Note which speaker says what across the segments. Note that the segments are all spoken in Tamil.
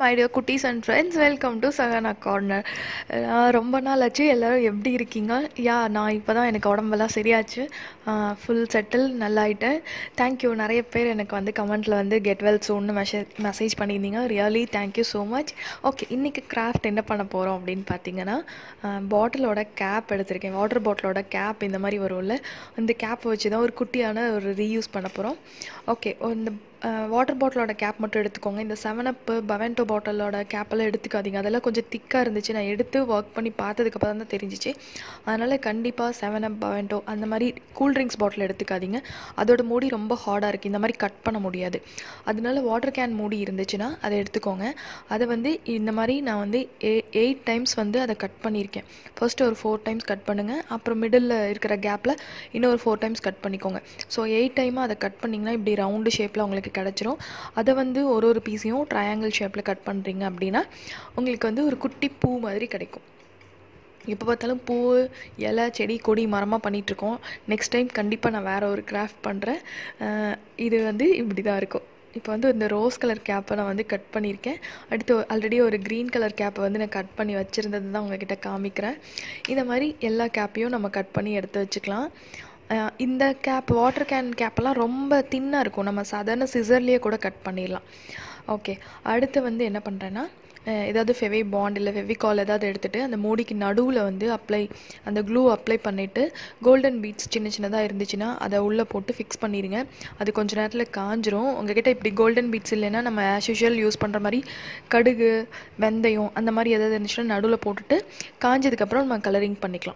Speaker 1: மை டியர் குட்டீஸ் and friends welcome to Sahana corner ரொம்ப நாள் ஆச்சு எல்லோரும் எப்படி இருக்கீங்க யா நான் இப்போ தான் எனக்கு உடம்பெல்லாம் சரியாச்சு ஃபுல் செட்டில் நல்லாயிட்டேன் தேங்க்யூ நிறைய பேர் எனக்கு வந்து கமெண்ட்டில் வந்து கெட் வெல் சூன்னு மெசேஜ் மெசேஜ் பண்ணியிருந்தீங்க really thank you so much okay இன்றைக்கி கிராஃப்ட் என்ன பண்ண போகிறோம் அப்படின்னு பார்த்தீங்கன்னா பாட்டிலோட கேப் எடுத்திருக்கேன் வாட்டர் பாட்டிலோட கேப் இந்த மாதிரி வரும்ல இந்த கேப் வச்சு தான் ஒரு குட்டியான ஒரு ரீயூஸ் பண்ண போகிறோம் ஓகே இந்த வாட்டர் பாட்டிலோட கேப் மட்டும் எடுத்துக்கோங்க இந்த செவன் அப்பு பவென்டோ பாட்டிலோட கேப்பெல்லாம் எடுத்துக்காதீங்க அதெல்லாம் கொஞ்சம் திக்காக இருந்துச்சு நான் எடுத்து ஒர்க் பண்ணி பார்த்ததுக்கப்புறம் தான் தெரிஞ்சிச்சு அதனால் கண்டிப்பாக செவன் அப் பவென்டோ அந்த மாதிரி கூல் ட்ரிங்க்ஸ் பாட்டில் எடுத்துக்காதீங்க அதோட மூடி ரொம்ப ஹார்டாக இருக்குது இந்த மாதிரி கட் பண்ண முடியாது அதனால வாட்டர் கேன் மூடி இருந்துச்சுன்னா அதை எடுத்துக்கோங்க அதை வந்து இந்த மாதிரி நான் வந்து எ எயிட் டைம்ஸ் வந்து அதை கட் பண்ணியிருக்கேன் ஃபர்ஸ்ட்டு ஒரு ஃபோர் டைம்ஸ் கட் பண்ணுங்கள் அப்புறம் மிடில் இருக்கிற கேப்பில் இன்னொரு ஃபோர் டைம்ஸ் கட் பண்ணிக்கோங்க ஸோ எயிட் டைமாக அதை கட் பண்ணிங்கன்னா இப்படி ரவுண்டு ஷேப்பில் உங்களுக்கு கிடச்சிரும் அதை வந்து ஒரு ஒரு பீஸையும் ட்ரையாங்கிள் ஷேப்பில் கட் பண்ணுறீங்க அப்படின்னா உங்களுக்கு வந்து ஒரு குட்டி பூ மாதிரி கிடைக்கும் எப்போ பார்த்தாலும் பூ இலை செடி கொடி மரமாக பண்ணிகிட்ருக்கோம் நெக்ஸ்ட் டைம் கண்டிப்பாக நான் வேறு ஒரு கிராஃப்ட் பண்ணுறேன் இது வந்து இப்படி தான் இருக்கும் இப்போ வந்து இந்த ரோஸ் கலர் கேப்பை நான் வந்து கட் பண்ணியிருக்கேன் அடுத்து ஆல்ரெடி ஒரு க்ரீன் கலர் கேப்பை வந்து நான் கட் பண்ணி வச்சுருந்தது தான் உங்ககிட்ட காமிக்கிறேன் இந்த மாதிரி எல்லா கேப்பையும் நம்ம கட் பண்ணி எடுத்து வச்சுக்கலாம் இந்த கேப் வாட்டர் கேன் கேப்பெல்லாம் ரொம்ப தின்னாக இருக்கும் நம்ம சாதாரண சிசர்லேயே கூட கட் பண்ணிடலாம் ஓகே அடுத்து வந்து என்ன பண்ணுறேன்னா ஏதாவது ஃபெவி பாண்ட் இல்லை ஃபெவிகால் ஏதாவது எடுத்துகிட்டு அந்த மூடிக்கு நடுவில் வந்து அப்ளை அந்த க்ளூ அப்ளை பண்ணிவிட்டு கோல்டன் பீட்ஸ் சின்ன சின்னதாக இருந்துச்சுன்னா அதை உள்ளே போட்டு ஃபிக்ஸ் பண்ணிடுங்க அது கொஞ்சம் நேரத்தில் காஞ்சிரும் உங்ககிட்ட இப்படி கோல்டன் பீட்ஸ் இல்லைன்னா நம்ம ஆஸ் யூஷுவல் யூஸ் பண்ணுற மாதிரி கடுகு வெந்தயம் அந்த மாதிரி ஏதாவது இருந்துச்சுன்னா நடுவில் போட்டுட்டு காஞ்சதுக்கப்புறம் நம்ம கலரிங் பண்ணிக்கலாம்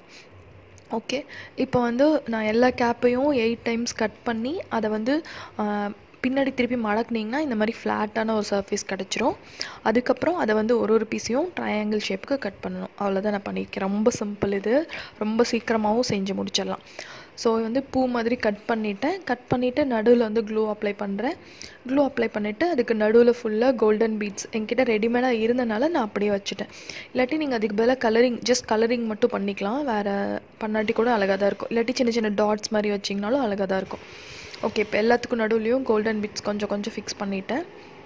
Speaker 1: ஓகே இப்போ வந்து நான் எல்லா கேப்பையும் எயிட் டைம்ஸ் கட் பண்ணி அதை வந்து பின்னாடி திருப்பி மடக்குனிங்கன்னா இந்த மாதிரி ஃப்ளாட்டான ஒரு சர்ஃபேஸ் கிடச்சிரும் அதுக்கப்புறம் அதை வந்து ஒரு ஒரு பீஸையும் ட்ரையாங்கிள் ஷேப்புக்கு கட் பண்ணணும் அவ்வளோதான் நான் பண்ணியிருக்கேன் ரொம்ப சிம்பிள் இது ரொம்ப சீக்கிரமாகவும் செஞ்சு முடிச்சிடலாம் ஸோ வந்து பூ மாதிரி கட் பண்ணிவிட்டேன் கட் பண்ணிவிட்டு நடுவில் வந்து க்ளூ அப்ளை பண்ணுறேன் க்ளூ அப்ளை பண்ணிவிட்டு அதுக்கு நடுவில் ஃபுல்லாக கோல்டன் பீட்ஸ் என்கிட்ட ரெடிமேடாக இருந்தனால நான் அப்படியே வச்சுட்டேன் இல்லாட்டி நீங்கள் அதுக்கு பதிலாக கலரிங் ஜஸ்ட் கலரிங் மட்டும் பண்ணிக்கலாம் வேறு பண்ணாட்டி கூட அழகாக தான் இருக்கும் இல்லாட்டி சின்ன சின்ன டாட்ஸ் மாதிரி வச்சிங்கனாலும் அழகாக தான் இருக்கும் ஓகே இப்போ எல்லாத்துக்கும் நடுவுலையும் கோல்டன் பீட்ஸ் கொஞ்சம் கொஞ்சம் ஃபிக்ஸ் பண்ணிவிட்டேன்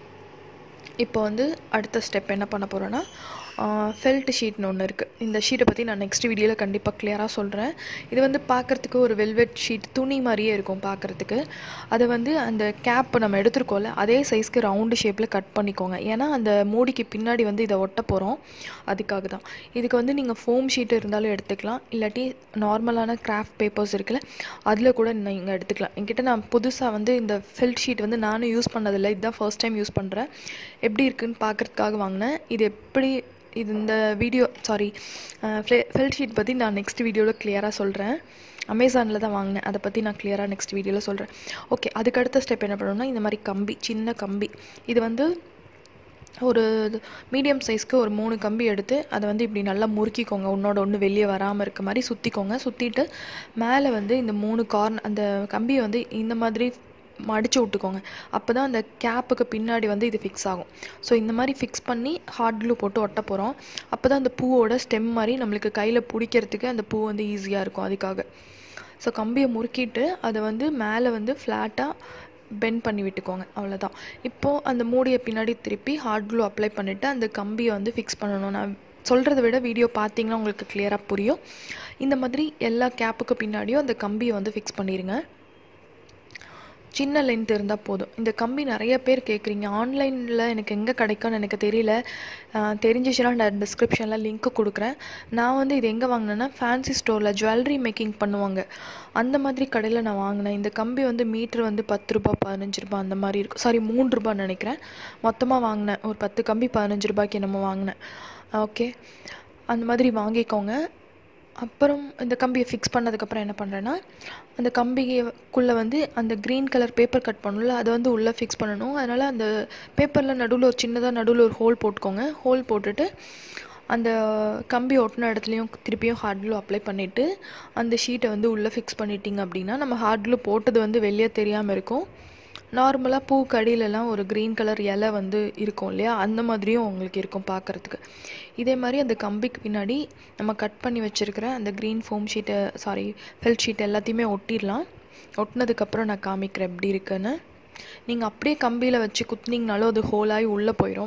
Speaker 1: இப்போ வந்து அடுத்த ஸ்டெப் என்ன பண்ண போகிறேன்னா ஃபெல்ட் ஷீட்னு ஒன்று இருக்குது இந்த ஷீட்டை பற்றி நான் நெக்ஸ்ட் வீடியோவில் கண்டிப்பாக கிளியராக சொல்கிறேன் இது வந்து பார்க்குறதுக்கு ஒரு வெல்வெட் ஷீட் துணி மாதிரியே இருக்கும் பார்க்குறதுக்கு அதை வந்து அந்த கேப் நம்ம எடுத்துருக்கோம்ல அதே சைஸ்க்கு ரவுண்டு ஷேப்பில் கட் பண்ணிக்கோங்க ஏன்னா அந்த மூடிக்கு பின்னாடி வந்து இதை ஒட்ட போகிறோம் அதுக்காக தான் இதுக்கு வந்து நீங்கள் ஃபோம் ஷீட் இருந்தாலும் எடுத்துக்கலாம் இல்லாட்டி நார்மலான கிராஃப்ட் பேப்பர்ஸ் இருக்குல்ல அதில் கூட நீங்கள் எடுத்துக்கலாம் என்கிட்ட நான் புதுசாக வந்து இந்த ஃபெல்ட் ஷீட் வந்து நானும் யூஸ் பண்ணதில்லை இதுதான் ஃபர்ஸ்ட் டைம் யூஸ் பண்ணுறேன் எப்படி இருக்குன்னு பார்க்குறதுக்காக வாங்கினேன் இது எப்படி இது இந்த வீடியோ சாரி ஃபெல்ட் ஷீட் பற்றி நான் நெக்ஸ்ட் வீடியோவில் கிளியராக சொல்கிறேன் அமேசானில் தான் வாங்கினேன் அதை பற்றி நான் கிளியராக நெக்ஸ்ட் வீடியோவில் சொல்கிறேன் ஓகே அதுக்கு அடுத்த ஸ்டெப் என்ன பண்ணணும்னா இந்த மாதிரி கம்பி சின்ன கம்பி இது வந்து ஒரு மீடியம் சைஸ்க்கு ஒரு மூணு கம்பி எடுத்து அதை வந்து இப்படி நல்லா முறுக்கிக்கோங்க ஒன்றோட ஒன்று வெளியே வராமல் இருக்க மாதிரி சுற்றிக்கோங்க சுற்றிட்டு மேலே வந்து இந்த மூணு கார்ன் அந்த கம்பியை வந்து இந்த மாதிரி மடித்து விட்டுக்கோங்க அப்போ தான் அந்த கேப்புக்கு பின்னாடி வந்து இது ஃபிக்ஸ் ஆகும் ஸோ இந்த மாதிரி ஃபிக்ஸ் பண்ணி ஹார்ட் க்ளூ போட்டு ஒட்ட போகிறோம் அப்போ தான் அந்த பூவோட ஸ்டெம் மாதிரி நம்மளுக்கு கையில் பிடிக்கிறதுக்கு அந்த பூ வந்து ஈஸியாக இருக்கும் அதுக்காக ஸோ கம்பியை முறுக்கிட்டு அதை வந்து மேலே வந்து ஃப்ளாட்டாக பெண்ட் பண்ணி விட்டுக்கோங்க அவ்வளோதான் இப்போது அந்த மூடியை பின்னாடி திருப்பி ஹார்ட் க்ளூ அப்ளை பண்ணிவிட்டு அந்த கம்பியை வந்து ஃபிக்ஸ் பண்ணணும் நான் சொல்கிறத விட வீடியோ பார்த்தீங்கன்னா உங்களுக்கு கிளியராக புரியும் இந்த மாதிரி எல்லா கேப்புக்கு பின்னாடியும் அந்த கம்பியை வந்து ஃபிக்ஸ் பண்ணிடுங்க சின்ன லென்த் இருந்தால் போதும் இந்த கம்பி நிறைய பேர் கேட்குறீங்க ஆன்லைனில் எனக்கு எங்கே கிடைக்கும்னு எனக்கு தெரியல தெரிஞ்சிச்சுன்னா நான் டிஸ்கிரிப்ஷனில் லிங்க்கு கொடுக்குறேன் நான் வந்து இது எங்கே வாங்கினேன்னா ஃபேன்சி ஸ்டோரில் ஜுவல்லரி மேக்கிங் பண்ணுவாங்க அந்த மாதிரி கடையில் நான் வாங்கினேன் இந்த கம்பி வந்து மீட்ரு வந்து பத்து ரூபா பதினஞ்சு ரூபா அந்த மாதிரி இருக்கும் சாரி மூணு ரூபான்னு நினைக்கிறேன் மொத்தமாக வாங்கினேன் ஒரு பத்து கம்பி பதினஞ்சு ரூபாய்க்கு என்னமோ வாங்கினேன் ஓகே அந்த மாதிரி வாங்கிக்கோங்க அப்புறம் இந்த கம்பியை ஃபிக்ஸ் பண்ணதுக்கப்புறம் என்ன பண்ணுறேன்னா அந்த கம்பிக்குள்ளே வந்து அந்த க்ரீன் கலர் பேப்பர் கட் பண்ணல அதை வந்து உள்ளே ஃபிக்ஸ் பண்ணணும் அதனால் அந்த பேப்பரில் நடுவில் ஒரு சின்னதாக நடுவில் ஒரு ஹோல் போட்டுக்கோங்க ஹோல் போட்டுட்டு அந்த கம்பி ஒட்டின இடத்துலையும் திருப்பியும் ஹார்ட் க்ளூ அப்ளை பண்ணிவிட்டு அந்த ஷீட்டை வந்து உள்ளே ஃபிக்ஸ் பண்ணிட்டீங்க அப்படின்னா நம்ம ஹார்ட் க்ளூ போட்டது வந்து வெளியே தெரியாமல் இருக்கும் நார்மலாக பூ கடியிலலாம் ஒரு க்ரீன் கலர் இலை வந்து இருக்கும் இல்லையா அந்த மாதிரியும் உங்களுக்கு இருக்கும் பார்க்குறதுக்கு இதே மாதிரி அந்த கம்பிக்கு பின்னாடி நம்ம கட் பண்ணி வச்சுருக்கிற அந்த க்ரீன் ஃபோம் ஷீட்டை சாரி ஃபெல்ட் ஷீட் எல்லாத்தையுமே ஒட்டிடலாம் ஒட்டினதுக்கப்புறம் நான் காமிக்கிறேன் எப்படி இருக்குன்னு நீங்கள் அப்படியே கம்பியில் வச்சு குத்துனீங்கனாலும் அது ஹோலாகி உள்ளே போயிடும் பட்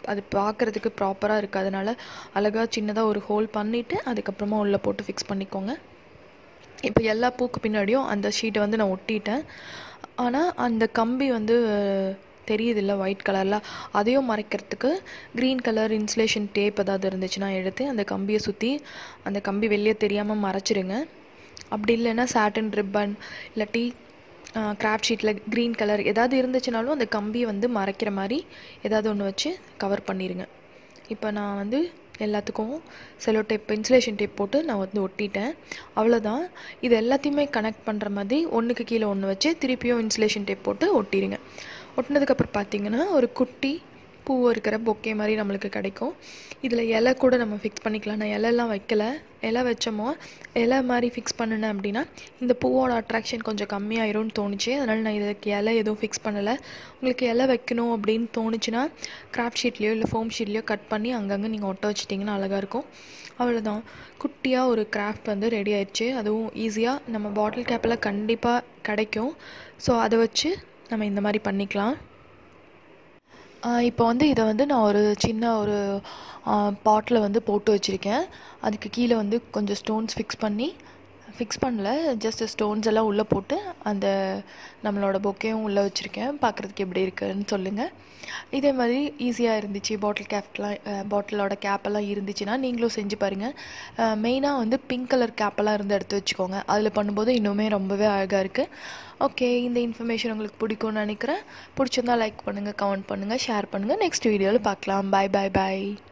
Speaker 1: அது பார்க்குறதுக்கு ப்ராப்பராக இருக்காதனால அழகாக சின்னதாக ஒரு ஹோல் பண்ணிவிட்டு அதுக்கப்புறமா உள்ளே போட்டு ஃபிக்ஸ் பண்ணிக்கோங்க இப்போ எல்லா பூக்கு பின்னாடியும் அந்த ஷீட்டை வந்து நான் ஒட்டிட்டேன் ஆனால் அந்த கம்பி வந்து தெரியுதில்ல ஒயிட் கலரில் அதையும் மறைக்கிறதுக்கு க்ரீன் கலர் இன்சுலேஷன் டேப் ஏதாவது இருந்துச்சுன்னா எடுத்து அந்த கம்பியை சுற்றி அந்த கம்பி வெளியே தெரியாமல் மறைச்சிடுங்க அப்படி இல்லைன்னா சாட்டன் ரிப்பன் இல்லாட்டி கிராஃப்ட் ஷீட்டில் க்ரீன் கலர் ஏதாவது இருந்துச்சுனாலும் அந்த கம்பியை வந்து மறைக்கிற மாதிரி ஏதாவது ஒன்று வச்சு கவர் பண்ணிடுங்க இப்போ நான் வந்து எல்லாத்துக்கும் செலோ டேப் இன்சுலேஷன் டேப் போட்டு நான் வந்து ஒட்டிட்டேன் அவ்வளோதான் இது எல்லாத்தையுமே கனெக்ட் பண்ணுற மாதிரி ஒன்றுக்கு கீழே ஒன்று வச்சு திருப்பியும் இன்சுலேஷன் டேப் போட்டு ஒட்டிடுங்க ஒட்டினதுக்கப்புறம் பார்த்தீங்கன்னா ஒரு குட்டி பூ இருக்கிற பொக்கே மாதிரி நம்மளுக்கு கிடைக்கும் இதில் இலை கூட நம்ம ஃபிக்ஸ் பண்ணிக்கலாம் நான் இலைலாம் வைக்கல இலை வச்சோமோ இலை மாதிரி ஃபிக்ஸ் பண்ணினேன் அப்படின்னா இந்த பூவோட அட்ராக்ஷன் கொஞ்சம் கம்மியாயிரும்னு தோணுச்சு அதனால் நான் இதுக்கு இலை எதுவும் ஃபிக்ஸ் பண்ணலை உங்களுக்கு இலை வைக்கணும் அப்படின்னு தோணுச்சுன்னா கிராஃப்ட் ஷீட்லேயோ இல்லை ஃபோம் ஷீட்லேயோ கட் பண்ணி அங்கங்கே நீங்கள் ஒட்ட வச்சிட்டிங்கன்னா அழகாக இருக்கும் அவ்வளோதான் குட்டியாக ஒரு கிராஃப்ட் வந்து ரெடி ஆயிடுச்சு அதுவும் ஈஸியாக நம்ம பாட்டில் கேப்பில் கண்டிப்பாக கிடைக்கும் ஸோ அதை வச்சு நம்ம இந்த மாதிரி பண்ணிக்கலாம் இப்போ வந்து இதை வந்து நான் ஒரு சின்ன ஒரு பாட்டில் வந்து போட்டு வச்சுருக்கேன் அதுக்கு கீழே வந்து கொஞ்சம் ஸ்டோன்ஸ் ஃபிக்ஸ் பண்ணி ஃபிக்ஸ் பண்ணல ஜஸ்ட் ஸ்டோன்ஸ் எல்லாம் உள்ளே போட்டு அந்த நம்மளோட பொக்கையும் உள்ளே வச்சுருக்கேன் பார்க்குறதுக்கு எப்படி இருக்குன்னு சொல்லுங்கள் இதே மாதிரி ஈஸியாக இருந்துச்சு பாட்டில் கேப்லாம் பாட்டிலோட கேப்பெல்லாம் இருந்துச்சுன்னா நீங்களும் செஞ்சு பாருங்கள் மெயினாக வந்து பிங்க் கலர் கேப்பெல்லாம் இருந்து எடுத்து வச்சுக்கோங்க அதில் பண்ணும்போது இன்னுமே ரொம்பவே அழகாக இருக்குது ஓகே இந்த இன்ஃபர்மேஷன் உங்களுக்கு பிடிக்கும்னு நினைக்கிறேன் பிடிச்சிருந்தா லைக் பண்ணுங்கள் கமெண்ட் பண்ணுங்கள் ஷேர் பண்ணுங்கள் நெக்ஸ்ட் வீடியோவில் பார்க்கலாம் பாய் பாய் பாய்